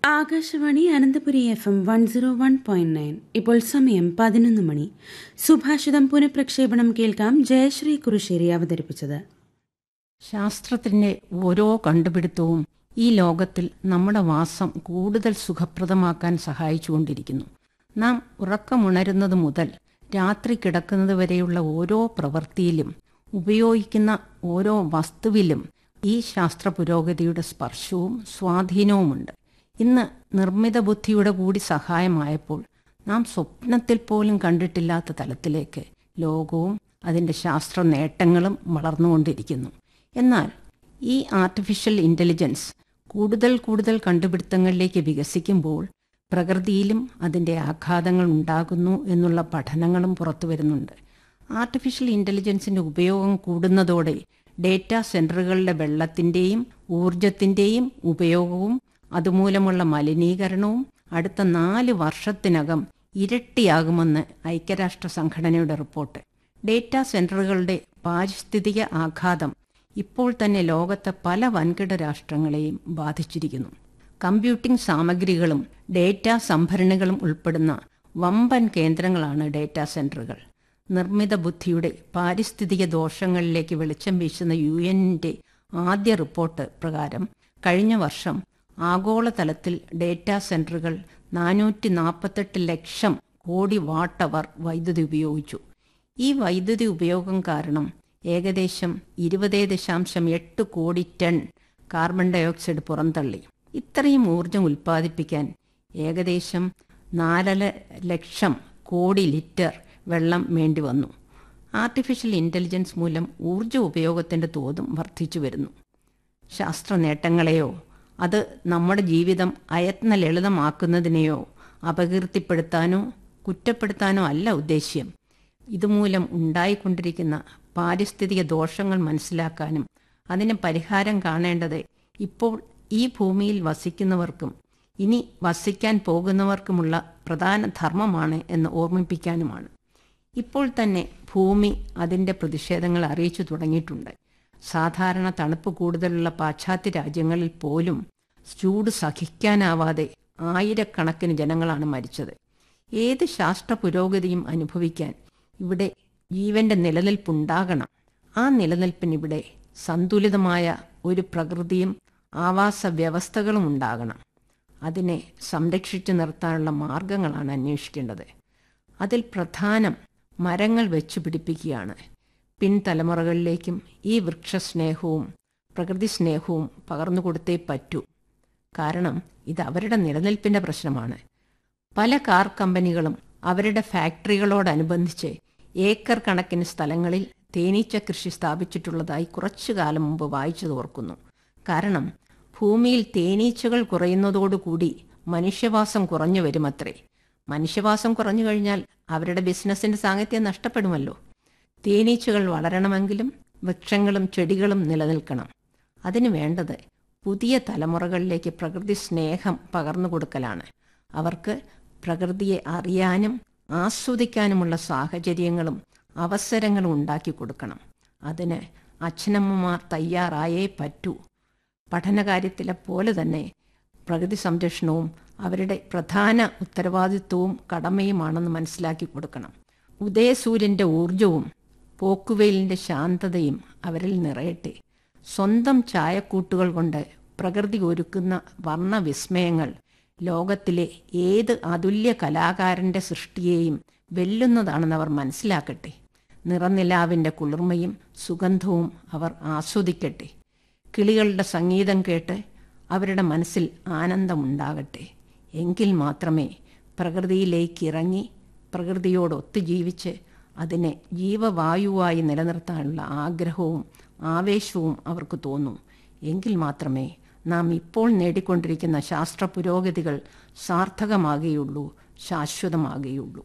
Akashvani Ananthapuri F M one zero one point nine ഇപ്പോൾ സമയം പതിനൊന്ന് മണി സുഭാഷിതം പുനഃപ്രക്ഷേപണം കേൾക്കാം ജയശ്രീ കുറുശ്ശേരി അവതരിപ്പിച്ചത് ശാസ്ത്രത്തിന്റെ ഓരോ കണ്ടുപിടുത്തവും ഈ ലോകത്തിൽ നമ്മുടെ വാസം കൂടുതൽ സുഖപ്രദമാക്കാൻ സഹായിച്ചുകൊണ്ടിരിക്കുന്നു നാം ഉറക്കമുണരുന്നത് മുതൽ രാത്രി കിടക്കുന്നത് വരെയുള്ള ഓരോ പ്രവൃത്തിയിലും ഉപയോഗിക്കുന്ന ഓരോ വസ്തുവിലും ഈ ശാസ്ത്ര പുരോഗതിയുടെ സ്പർശവും സ്വാധീനവുമുണ്ട് ഇന്ന് നിർമ്മിത ബുദ്ധിയുടെ കൂടി സഹായമായപ്പോൾ നാം സ്വപ്നത്തിൽ പോലും കണ്ടിട്ടില്ലാത്ത തലത്തിലേക്ക് ലോകവും അതിൻ്റെ ശാസ്ത്ര നേട്ടങ്ങളും വളർന്നുകൊണ്ടിരിക്കുന്നു എന്നാൽ ഈ ആർട്ടിഫിഷ്യൽ ഇൻ്റലിജൻസ് കൂടുതൽ കൂടുതൽ കണ്ടുപിടുത്തങ്ങളിലേക്ക് വികസിക്കുമ്പോൾ പ്രകൃതിയിലും അതിൻ്റെ ആഘാതങ്ങൾ ഉണ്ടാകുന്നു എന്നുള്ള പഠനങ്ങളും പുറത്തു വരുന്നുണ്ട് ആർട്ടിഫിഷ്യൽ ഇൻ്റലിജൻസിൻ്റെ ഉപയോഗം കൂടുന്നതോടെ ഡേറ്റാ സെൻറ്ററുകളിലെ വെള്ളത്തിൻ്റെയും ഊർജത്തിൻ്റെയും ഉപയോഗവും അതുമൂലമുള്ള മലിനീകരണവും അടുത്ത നാല് വർഷത്തിനകം ഇരട്ടിയാകുമെന്ന് ഐക്യരാഷ്ട്ര സംഘടനയുടെ റിപ്പോർട്ട് ഡേറ്റാ സെൻറ്ററുകളുടെ പാരിസ്ഥിതിക ആഘാതം ഇപ്പോൾ തന്നെ ലോകത്തെ പല വൻകിട രാഷ്ട്രങ്ങളെയും ബാധിച്ചിരിക്കുന്നു കമ്പ്യൂട്ടിംഗ് സാമഗ്രികളും ഡേറ്റാ സംഭരണികളും ഉൾപ്പെടുന്ന വമ്പൻ കേന്ദ്രങ്ങളാണ് ഡേറ്റാ സെൻറ്ററുകൾ നിർമ്മിത ബുദ്ധിയുടെ പാരിസ്ഥിതിക ദോഷങ്ങളിലേക്ക് വെളിച്ചം വീശുന്ന യു എന്നിൻ്റെ ആദ്യ റിപ്പോർട്ട് പ്രകാരം കഴിഞ്ഞ വർഷം ആഗോളതലത്തിൽ ഡേറ്റാ സെൻറ്ററുകൾ നാനൂറ്റി നാൽപ്പത്തെട്ട് ലക്ഷം കോടി വാട്ട് അവർ വൈദ്യുതി ഉപയോഗിച്ചു ഈ വൈദ്യുതി ഉപയോഗം കാരണം ഏകദേശം ഇരുപത് ദശാംശം എട്ട് കോടി ടൺ കാർബൺ ഡയോക്സൈഡ് പുറന്തള്ളി ഇത്രയും ഊർജം ഉൽപ്പാദിപ്പിക്കാൻ ഏകദേശം നാലര ലക്ഷം കോടി ലിറ്റർ വെള്ളം വേണ്ടി വന്നു ആർട്ടിഫിഷ്യൽ ഇൻ്റലിജൻസ് മൂലം ഊർജ ഉപയോഗത്തിൻ്റെ തോതും വർദ്ധിച്ചു വരുന്നു ശാസ്ത്ര നേട്ടങ്ങളെയോ അത് നമ്മുടെ ജീവിതം അയത്ന ലളിതമാക്കുന്നതിനെയോ അപകീർത്തിപ്പെടുത്താനോ കുറ്റപ്പെടുത്താനോ അല്ല ഉദ്ദേശ്യം ഇതുമൂലം ഉണ്ടായിക്കൊണ്ടിരിക്കുന്ന പാരിസ്ഥിതിക ദോഷങ്ങൾ മനസ്സിലാക്കാനും അതിന് പരിഹാരം കാണേണ്ടത് ഇപ്പോൾ ഈ ഭൂമിയിൽ വസിക്കുന്നവർക്കും ഇനി വസിക്കാൻ പോകുന്നവർക്കുമുള്ള പ്രധാന ധർമ്മമാണ് എന്ന് ഓർമ്മിപ്പിക്കാനുമാണ് ഇപ്പോൾ തന്നെ ഭൂമി അതിൻ്റെ പ്രതിഷേധങ്ങൾ അറിയിച്ചു തുടങ്ങിയിട്ടുണ്ട് സാധാരണ തണുപ്പ് കൂടുതലുള്ള പാശ്ചാത്യ രാജ്യങ്ങളിൽ പോലും ചൂട് സഹിക്കാനാവാതെ ആയിരക്കണക്കിന് ജനങ്ങളാണ് മരിച്ചത് ഏത് ശാസ്ത്ര പുരോഗതിയും അനുഭവിക്കാൻ ഇവിടെ ജീവന്റെ നിലനിൽപ്പുണ്ടാകണം ആ നിലനിൽപ്പിനിവിടെ സന്തുലിതമായ ഒരു പ്രകൃതിയും ആവാസ വ്യവസ്ഥകളും ഉണ്ടാകണം അതിനെ സംരക്ഷിച്ചു നിർത്താനുള്ള മാർഗങ്ങളാണ് അന്വേഷിക്കേണ്ടത് അതിൽ പ്രധാനം മരങ്ങൾ വെച്ചു പിടിപ്പിക്കുകയാണ് പിൻതലമുറകളിലേക്കും ഈ വൃക്ഷസ്നേഹവും പ്രകൃതി സ്നേഹവും പകർന്നു കൊടുത്തേ പറ്റൂ കാരണം ഇത് അവരുടെ നിലനിൽപ്പിൻ്റെ പ്രശ്നമാണ് പല കാർ കമ്പനികളും അവരുടെ ഫാക്ടറികളോടനുബന്ധിച്ച് ഏക്കർ കണക്കിന് സ്ഥലങ്ങളിൽ തേനീച്ച കൃഷി സ്ഥാപിച്ചിട്ടുള്ളതായി കുറച്ചു കാലം മുമ്പ് വായിച്ചു തോർക്കുന്നു കാരണം ഭൂമിയിൽ തേനീച്ചകൾ കുറയുന്നതോടുകൂടി മനുഷ്യവാസം കുറഞ്ഞു വരുമത്രേ മനുഷ്യവാസം കുറഞ്ഞു കഴിഞ്ഞാൽ അവരുടെ ബിസിനസ്സിന്റെ സാങ്കത്യം നഷ്ടപ്പെടുമല്ലോ തേനീച്ചകൾ വളരണമെങ്കിലും വൃക്ഷങ്ങളും ചെടികളും നിലനിൽക്കണം അതിനു വേണ്ടത് പുതിയ തലമുറകളിലേക്ക് പ്രകൃതി സ്നേഹം പകർന്നു കൊടുക്കലാണ് അവർക്ക് പ്രകൃതിയെ അറിയാനും ആസ്വദിക്കാനുമുള്ള സാഹചര്യങ്ങളും അവസരങ്ങളും ഉണ്ടാക്കി കൊടുക്കണം അതിന് അച്ഛനമ്മമാർ തയ്യാറായേ പറ്റൂ പഠനകാര്യത്തിലെ പോലെ തന്നെ പ്രകൃതി സംരക്ഷണവും അവരുടെ പ്രധാന ഉത്തരവാദിത്വവും കടമയുമാണെന്ന് മനസ്സിലാക്കി കൊടുക്കണം ഉദയസൂര്യൻ്റെ ഊർജവും പോക്കുവെയിലിൻ്റെ ശാന്തതയും അവരിൽ നിറയട്ടെ സ്വന്തം ചായക്കൂട്ടുകൾ കൊണ്ട് പ്രകൃതി ഒരുക്കുന്ന വർണ്ണവിസ്മയങ്ങൾ ലോകത്തിലെ ഏത് അതുല്യ കലാകാരൻ്റെ സൃഷ്ടിയെയും വെല്ലുന്നതാണെന്ന് അവർ മനസ്സിലാക്കട്ടെ നിറനിലാവിൻ്റെ കുളിർമയും സുഗന്ധവും അവർ ആസ്വദിക്കട്ടെ കിളികളുടെ സംഗീതം കേട്ട് അവരുടെ മനസ്സിൽ ആനന്ദമുണ്ടാകട്ടെ എങ്കിൽ മാത്രമേ പ്രകൃതിയിലേക്ക് ഇറങ്ങി പ്രകൃതിയോടൊത്തു ജീവിച്ച് അതിനെ ജീവവായുവായി നിലനിർത്താനുള്ള ആഗ്രഹവും ആവേശവും അവർക്ക് തോന്നൂ എങ്കിൽ മാത്രമേ നാം ഇപ്പോൾ നേടിക്കൊണ്ടിരിക്കുന്ന ശാസ്ത്ര പുരോഗതികൾ സാർത്ഥകമാകുകയുള്ളൂ ശാശ്വതമാകുകയുള്ളൂ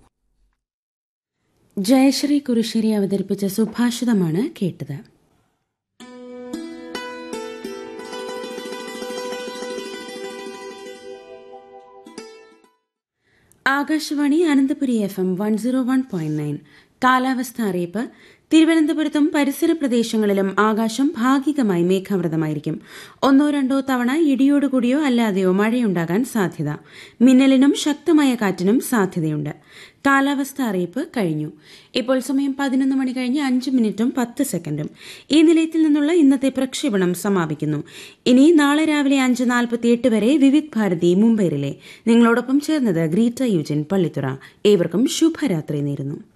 ജയശ്രീ കുറുശ്ശേരി അവതരിപ്പിച്ച സുഭാഷിതമാണ് കേട്ടത് Akashvani Ananthapuri F M one zero one point nine കാലാവസ്ഥ അറിയിപ്പ് തിരുവനന്തപുരത്തും പരിസര പ്രദേശങ്ങളിലും ആകാശം ഭാഗികമായി മേഘാവൃതമായിരിക്കും ഒന്നോ രണ്ടോ തവണ ഇടിയോടുകൂടിയോ അല്ലാതെയോ മഴയുണ്ടാകാൻ സാധ്യത മിന്നലിനും ശക്തമായ കാറ്റിനും സാധ്യതയുണ്ട് കാലാവസ്ഥ അറിയിപ്പ് കഴിഞ്ഞു ഇപ്പോൾ സമയം പതിനൊന്ന് മണി കഴിഞ്ഞ് അഞ്ച് മിനിറ്റും പത്ത് സെക്കൻഡും ഈ നിലയത്തിൽ നിന്നുള്ള ഇന്നത്തെ പ്രക്ഷേപണം സമാപിക്കുന്നു ഇനി നാളെ രാവിലെ അഞ്ച് നാൽപ്പത്തിയെട്ട് വരെ വിവിധ് ഭാരതി മുംബൈയിലെ നിങ്ങളോടൊപ്പം ചേർന്നത് ഗ്രീറ്റ യുജിൻ പള്ളിത്തുറ ഏവർക്കും ശുഭരാത്രി നേരുന്നു